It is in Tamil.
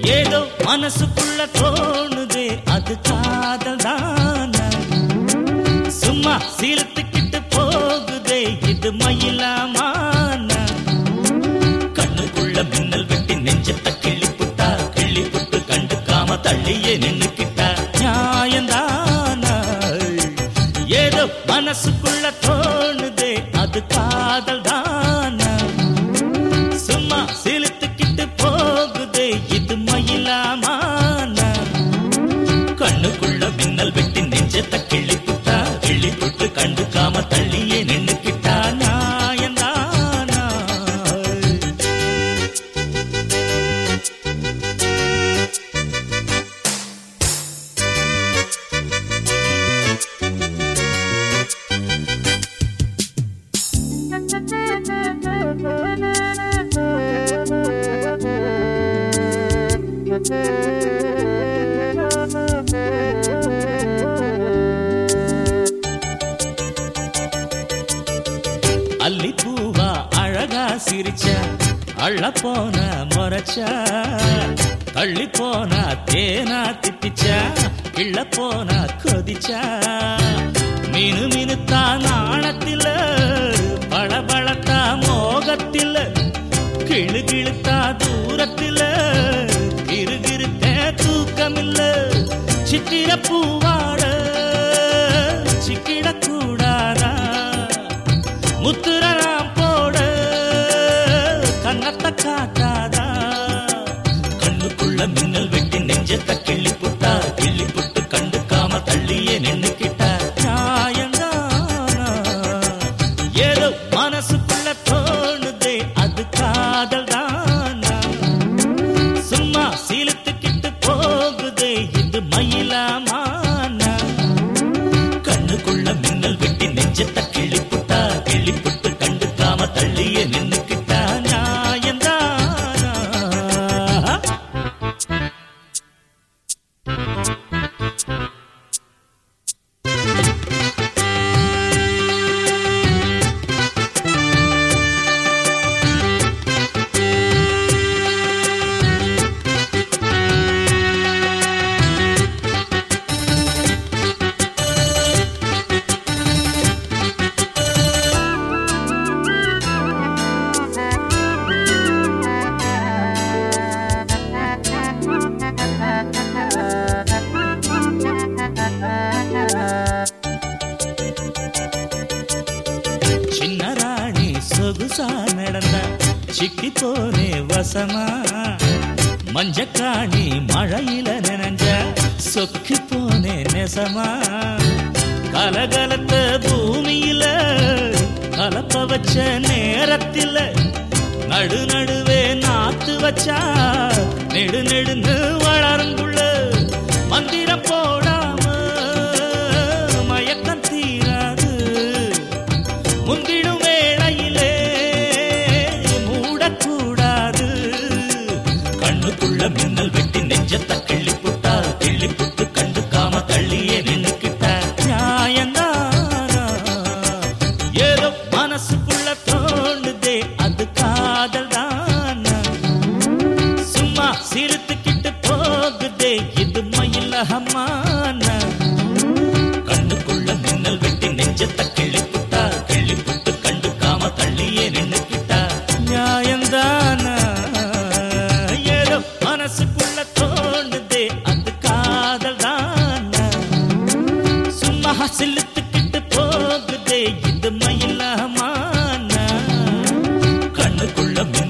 ஏதோ மனசுக்குள்ள தோணுதே அது காதல் தானா சும்மா சீலத்துக்கிட்டு போகுதே இது மயிலாமானா கண்ணுக்குள்ள மின்னல் வெட்டி நெஞ்சத்தை கிள்ளி புட்டா கிள்ளி புட்டு கண்டுக்காம தள்ளியே நின்னுக்கிட்டா நியாயந்தானா ஏதோ மனசுக்குள்ள தோணுதே அது காதல் தானா சும்மா சிலுத்துக்கிட்டு போகுதே இது மயிலாமானா கண்ணுக்குள்ள மின்னல் வெட்டி நெஞ்சத்தை கிள்ளி புட்டா கிள்ளி புட்டு கண்டுக்காம தள்ளியே நின்னுக்கிட்டா நியாயந்தானா அல்லிப்பூவா அழகா சிரிச்சா அள்ள போன முறைச்சா தள்ளி போனா தேனா திட்டிச்சா கிள்ள போனா கொதிச்சா மீனு மினுத்தா நாணத்தில பளபளத்தா மோகத்தில கிளு கிழுத்தா தூரத்தில கிருகிருத்த தூக்கமில்ல சித்திர பூவாட சிக்கிடக்கூடாதா முத்துரம் போட கண்ணத்தை காட்டாதா கண்ணுக்குள்ள மின்னல் வெட்டி நெஞ்சத்தை கிள்ளி புட்டா கிள்ளி புட்டு கண்டுக்காம தள்ளியே நின்னுக்கிட்டா நியாயந்தானா ஏதோ மனசுக்குள்ள தோணுதே அது காதல் தானா சும்மா சீலத்துக்கிட்டு போகுதே இது மயிலாமானா கண்ணுக்குள்ள மின்னல் வெட்டி நெஞ்சத்தை கிள்ளி புட்டா கிள்ளி புட்டு கண்டுக்காம தள்ளியே நின்னுக்கிட்டா நியாயந்தானா சின்ன ராணி சொகுசா நடந்த சிக்கி போனே வசமா மஞ்சக்காணி மழையில நனைஞ்ச சொக்கி போனே நெசமா கலகலத்த பூமியில கலப்ப வச்ச நேரத்தில நடு நடுவே நாத்து வச்சா நெடு நெடுன்னு வளருங்குள்ள மந்திரம் போடாம மயக்கம் தீராது முந்திடும் வேளையிலே மூடக்கூடாது கண்ணுக்குள்ள மின்னல் வெட்டி நெஞ்சத்தை கிள்ளி புட்டா கிள்ளி புட்டு கண்டுக்காம தள்ளியே நின்னுக்கிட்டா நியாயந்தானா ஏதோ மனசுக்குள்ள தோணுதே அது காதல் தானா சும்மா சிரித்துக்கிட்டு போகுதே இது மயிலகமானா கண்ணுக்குள்ள மின்னல் வெட்டி நெஞ்சத்தை கிள்ளி புட்டா கிள்ளி புட்டு கண்டுக்காம தள்ளியே நின்னுக்கிட்டா நியாயந்தானா ஏதோ மனசுக்குள்ள தோணுதே அது காதல் தானா சும்மா சிலுத்துக்கிட்டு போகுதே இது மயிலாமானா கண்ணுக்குள்ள மின்னல்